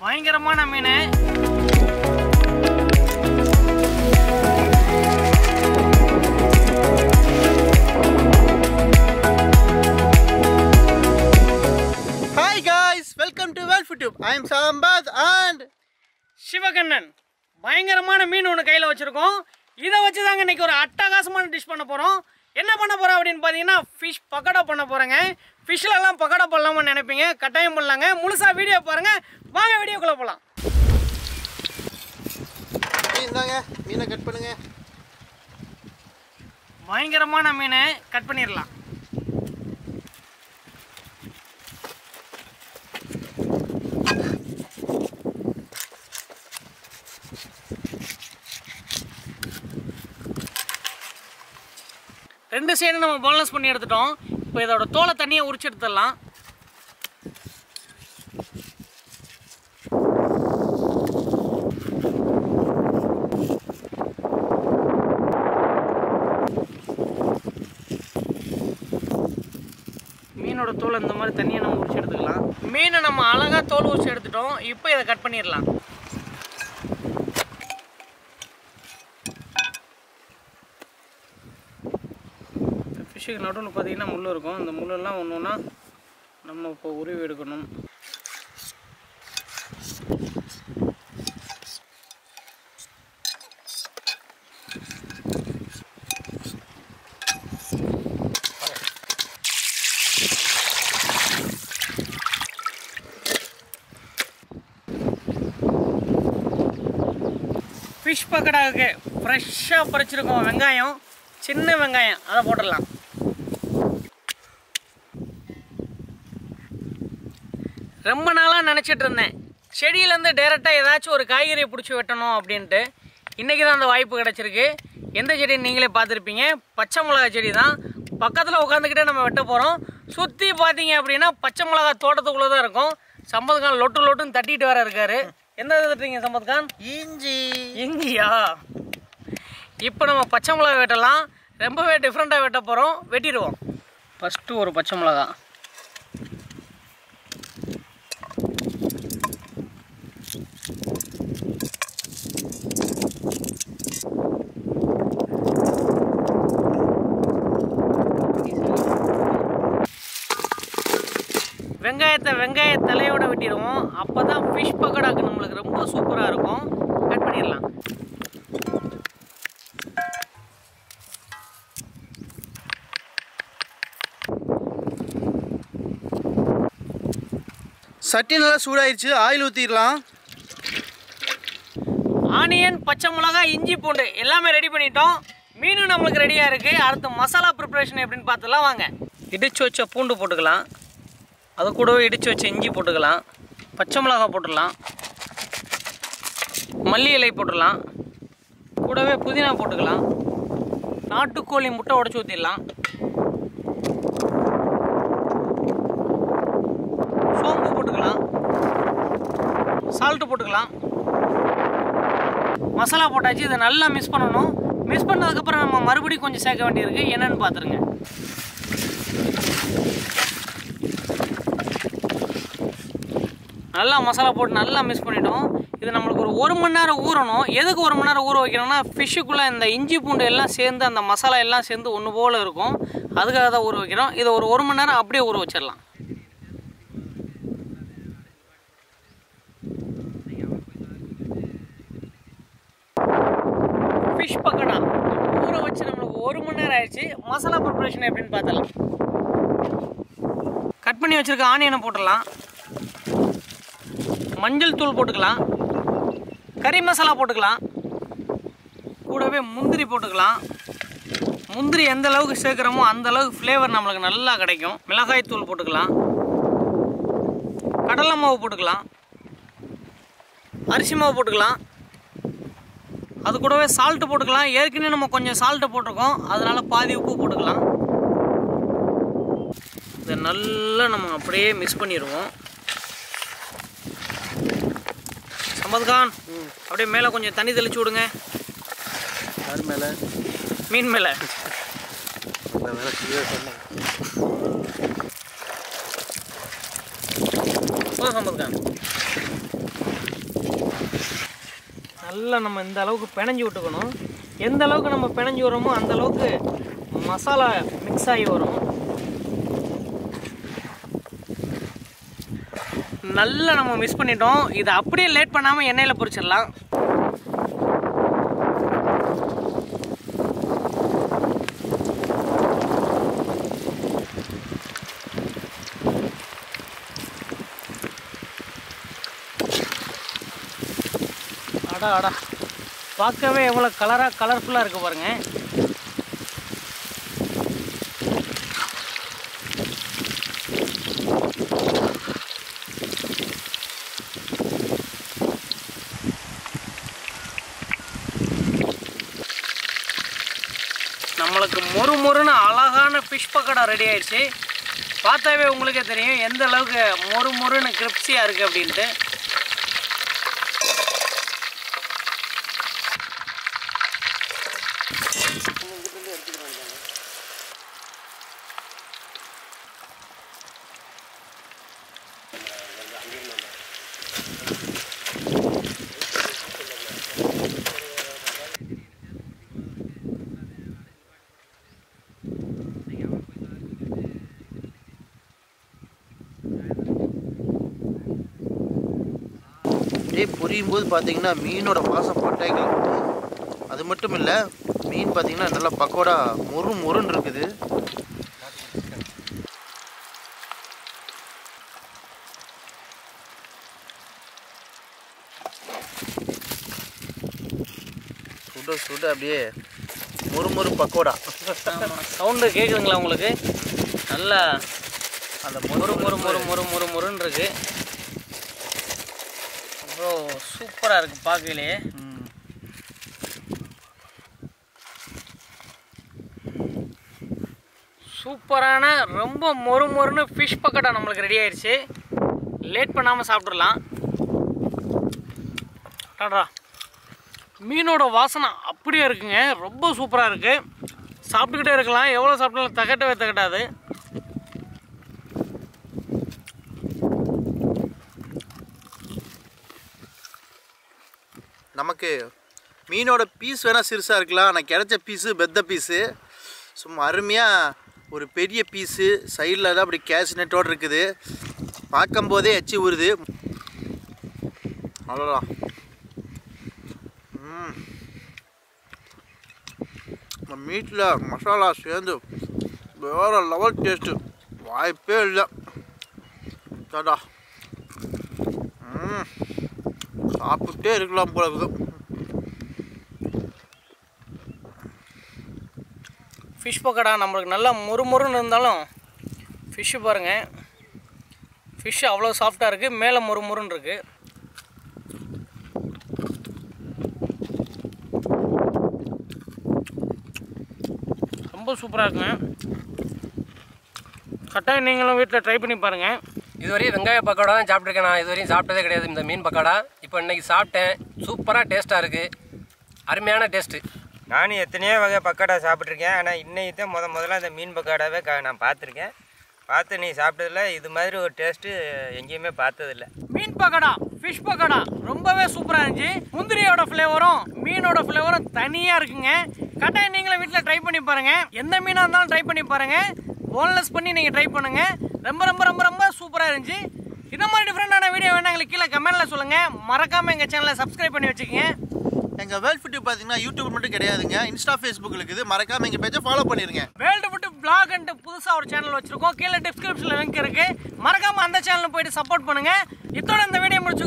பயங்கரமான மீன் Hi guys, welcome to Well Tube. I am Sambad and Sivakannan பயங்கரமான மீன் ஒன்று கையில் வச்சுருக்கோம் இதை வச்சு தாங்க இன்னைக்கு ஒரு அட்டகாசமான டிஷ் பண்ண போகிறோம் என்ன பண்ண போகிறோம் அப்படின்னு பார்த்தீங்கன்னா ஃபிஷ் பக்கோடா பண்ண போகிறேங்க ஃபிஷ்லலாம் பக்கோடா பண்ணலாமான்னு நினைப்பீங்க கட்டாயம் பண்ணலாங்க முழுசாக வீடியோ பாருங்கள் வாங்க வீடியோக்குள்ளே போகலாம் இந்தாங்க மீனை கட் பண்ணுங்க பயங்கரமான மீனை கட் பண்ணிடலாம் ரெண்டு சைடு நம்ம போனஸ் பண்ணி எடுத்துட்டோம் இப்போ இதோட தோலை தண்ணியை உரிச்சு எடுத்துடலாம் மீனோட தோல் இந்த மாதிரி தண்ணியை நம்ம உரிச்சு எடுத்துக்கலாம் மீனை நம்ம அழகாக தோல் உரிச்சு எடுத்துட்டோம் இப்போ இதை கட் பண்ணிடலாம் ஃபிஷ்ஷுக்கு நடுவில் பார்த்தீங்கன்னா முள் இருக்கும் இந்த முள்ளெல்லாம் ஒன்று ஒன்றா நம்ம இப்போ உருவி எடுக்கணும் ஃபிஷ் பக்கடாவுக்கு ஃப்ரெஷ்ஷாக பறிச்சிருக்கோம் வெங்காயம் சின்ன வெங்காயம் அதை போட்டுடலாம் ரொம்ப நாளாக நினச்சிட்டு இருந்தேன் செடியிலேருந்து டேரெக்டாக ஏதாச்சும் ஒரு காய்கறியை பிடிச்சி வெட்டணும் அப்படின்ட்டு இன்றைக்கி தான் அந்த வாய்ப்பு கிடச்சிருக்கு எந்த செடின்னு நீங்களே பார்த்துருப்பீங்க பச்சை மிளகா செடி தான் பக்கத்தில் உட்காந்துக்கிட்டே நம்ம வெட்ட போகிறோம் சுற்றி பார்த்தீங்க அப்படின்னா பச்சை மிளகா தோட்டத்துக்குள்ளே தான் இருக்கும் சம்பத்கான் லொட்டு லொட்டுன்னு தட்டிட்டு வேற இருக்காரு எந்த இது தட்டுறீங்க சம்பத்கான் இஞ்சி இங்கேயா இப்போ நம்ம பச்சை மிளகா வெட்டலாம் ரொம்பவே டிஃப்ரெண்ட்டாக வெட்ட போகிறோம் வெட்டிடுவோம் ஃபஸ்ட்டு ஒரு பச்சை மிளகா வெங்காயத்தை வெங்காய தலையோட வெட்டிடுவோம் அப்போ தான் ஃபிஷ் பக்கோடாக்கு நம்மளுக்கு ரொம்ப சூப்பராக இருக்கும் கட் பண்ணிடலாம் சட்டி நல்லா சூடாயிருச்சு ஆயில் ஊற்றிடலாம் ஆனியன் பச்சை மிளகாய் இஞ்சி பூண்டு எல்லாமே ரெடி பண்ணிட்டோம் மீனும் நம்மளுக்கு ரெடியாக இருக்குது அடுத்து மசாலா ப்ரிப்பரேஷன் எப்படின்னு பார்த்துலாம் வாங்க இடிச்சு வச்ச பூண்டு போட்டுக்கலாம் அது கூடவே இடிச்சு வச்ச இஞ்சி போட்டுக்கலாம் பச்சை மிளகாய் போட்டுடலாம் மல்லி இலை போட்டுடலாம் கூடவே புதினா போட்டுக்கலாம் நாட்டுக்கோழி முட்டை உடச்சி ஊற்றிடலாம் சோம்பு போட்டுக்கலாம் சால்ட்டு போட்டுக்கலாம் மசாலா போட்டாச்சு இதை நல்லா மிக்ஸ் பண்ணணும் மிக்ஸ் பண்ணதுக்கப்புறம் நம்ம மறுபடியும் கொஞ்சம் சேர்க்க வேண்டியிருக்கு என்னன்னு பார்த்துருங்க நல்லா மசாலா போட்டு நல்லா மிக்ஸ் பண்ணிட்டோம் இது நம்மளுக்கு ஒரு ஒரு மணி நேரம் ஊறணும் எதுக்கு ஒரு மணி நேரம் ஊற வைக்கணும்னா ஃபிஷ்ஷுக்குள்ளே இந்த இஞ்சி பூண்டு எல்லாம் சேர்ந்து அந்த மசாலா எல்லாம் சேர்ந்து ஒன்று போல் இருக்கும் அதுக்காக தான் ஊற வைக்கிறோம் இதை ஒரு ஒரு மணி நேரம் அப்படியே ஊற வச்சிடலாம் ஃபிஷ் பக்கோடா ஊற வச்சு நம்மளுக்கு ஒரு மணி நேரம் ஆயிடுச்சு மசாலா ப்ரிப்பரேஷன் எப்படின்னு பார்த்தலாம் கட் பண்ணி வச்சுருக்க ஆனியனை போட்டுடலாம் மஞ்சள் தூள் போட்டுக்கலாம் கறி மசாலா போட்டுக்கலாம் கூடவே முந்திரி போட்டுக்கலாம் முந்திரி எந்த அளவுக்கு சேர்க்குறோமோ அந்த அளவுக்கு ஃப்ளேவர் நம்மளுக்கு நல்லா கிடைக்கும் மிளகாய் தூள் போட்டுக்கலாம் கடலை மாவு போட்டுக்கலாம் அரிசி மாவு போட்டுக்கலாம் அது கூடவே சால்ட்டு போட்டுக்கலாம் ஏற்கனவே நம்ம கொஞ்சம் சால்ட்டு போட்டிருக்கோம் அதனால பாதி உப்பு போட்டுக்கலாம் இதை நல்லா நம்ம அப்படியே மிக்ஸ் பண்ணிடுவோம் சம்பத்கான் அப்படியே மேலே கொஞ்சம் தண்ணி தெளிச்சு விடுங்க யார் மேலே மீன் மேலே நான் வேலை செய்ய சொன்னேன் போதும் சம்பத்கான் நல்லா நம்ம இந்த அளவுக்கு பிணைஞ்சு விட்டுக்கணும் எந்த அளவுக்கு நம்ம பிணைஞ்சு வரோமோ அந்த அளவுக்கு மசாலா மிக்ஸ் ஆகி வரும் நல்லா நம்ம மிஸ் பண்ணிட்டோம் இதை அப்படியே லேட் பண்ணாமல் எண்ணெயில் பொரிச்சிடலாம் அடா அடா பார்க்கவே எவ்வளோ கலராக கலர்ஃபுல்லாக இருக்கு பாருங்க நம்மளுக்கு மொறு மொறுன்னு அழகான ஃபிஷ் பக்கோடா ரெடி ஆயிடுச்சு பார்த்தாவே உங்களுக்கே தெரியும் எந்த அளவுக்கு மொறு மொறுன்னு கிரிப்ஸியாக இருக்குது அப்படின்ட்டு அப்படியே பொரியும் போது பார்த்தீங்கன்னா மீனோட வாசம் பட்டைகள் அது மட்டும் இல்லை மீன் பார்த்தீங்கன்னா நல்லா பக்கோடா மொறு மொறுன்னு இருக்குது சுட சுட அப்படியே மொறு மொறு பக்கோடா சவுண்டு கேட்குதுங்களா உங்களுக்கு நல்லா அந்த மொறு மொறு மொறு மொறு மொறு மொறுன்னு இருக்கு அவ்வளோ சூப்பராக இருக்குது பார்க்கலையே ம். சூப்பரான ரொம்ப மொறு மொறுன்னு ஃபிஷ் பக்கோடா நம்மளுக்கு ரெடி ஆயிடுச்சு லேட் பண்ணாமல் சாப்பிட்றலாம் டாடா மீனோட வாசனை அப்படியே இருக்குங்க ரொம்ப சூப்பராக இருக்குது சாப்பிட்டுக்கிட்டே இருக்கலாம் எவ்வளோ சாப்பிட்டாலும் தகட்டவே தகட்டாது நமக்கு மீனோட பீஸ் வேணால் சிறுசாக இருக்கலாம் ஆனால் கிடைச்ச பீஸு பெத்த பீஸு சும்மா அருமையாக ஒரு பெரிய பீஸு சைடில் தான் அப்படி கேஷ் நெட்டோடு இருக்குது பார்க்கும்போதே எச்சி ஊறுது அவ்வளோதான் ம் இந்த மீட்டில் மசாலா சேர்ந்து வேறு லெவல் டேஸ்ட்டு வாய்ப்பே இல்லை தாடா ம் சாப்பிட்டே இருக்கலாம் போல இருக்குது ஃபிஷ் பக்கோடா நம்மளுக்கு நல்லா மொறு மொறுன்னு இருந்தாலும் ஃபிஷ்ஷு பாருங்கள் ஃபிஷ் அவ்வளோ சாஃப்டாக இருக்குது மேலே மொறு மொறுன்னு இருக்குது ரொம்ப சூப்பராக இருக்குங்க கட்டாயம் நீங்களும் வீட்டில் ட்ரை பண்ணி பாருங்கள் இதுவரையும் வெங்காய பக்கோடா தான் சாப்பிட்ருக்கேன் நான் இதுவரையும் சாப்பிட்டதே கிடையாது இந்த மீன் பக்கோடா இப்போ இன்னைக்கு சாப்பிட்டேன் சூப்பராக டேஸ்ட்டாக இருக்குது அருமையான டேஸ்ட்டு நானும் எத்தனையோ வகை பக்கோடா சாப்பிட்ருக்கேன் ஆனால் இன்னைக்கு தான் முத முதல்ல இந்த மீன் பக்கோடாவே க நான் பார்த்துருக்கேன் பார்த்து நீ சாப்பிட்டதில்ல இது மாதிரி ஒரு டேஸ்ட்டு எங்கேயுமே பார்த்ததில்ல மீன் பக்கோடா ஃபிஷ் பக்கோடா ரொம்பவே சூப்பராக இருந்துச்சு முந்திரியோட ஃப்ளேவரும் மீனோட ஃப்ளேவரும் தனியாக இருக்குங்க கட்டாயம் நீங்களும் வீட்டில் ட்ரை பண்ணி பாருங்க எந்த மீனாக இருந்தாலும் ட்ரை பண்ணி பாருங்க போன்லெஸ் பண்ணி நீங்கள் ட்ரை பண்ணுங்க ரொம்ப ரொம்ப ரொம்ப ரொம்ப சூப்பராக இருந்துச்சு இந்த மாதிரி டிஃப்ரெண்டான வீடியோ வேணா எங்களுக்கு கீழே கமெண்ட்ல சொல்லுங்க மறக்காம எங்கள் சேனலை சப்ஸ்கிரைப் பண்ணி வச்சுக்கோங்க எங்கள் வேல் ஃபுட்டு பார்த்தீங்கன்னா யூடியூப் மட்டும் கிடையாதுங்க இன்ஸ்டா ஃபேஸ்புக் இருக்குது மறக்காமல் எங்கள் பேஜை ஃபாலோ பண்ணிடுங்க வேர்ல்டு ஃபுட்டு பிளாக் அண்ட் புதுசாக ஒரு சேனல் வச்சிருக்கோம் கீழே டிஸ்கிரிப்ஷனில் லிங்க் இருக்கு மறக்காம அந்த சேனலில் போயிட்டு சப்போர்ட் பண்ணுங்க இதோட இந்த வீடியோ முடிச்சு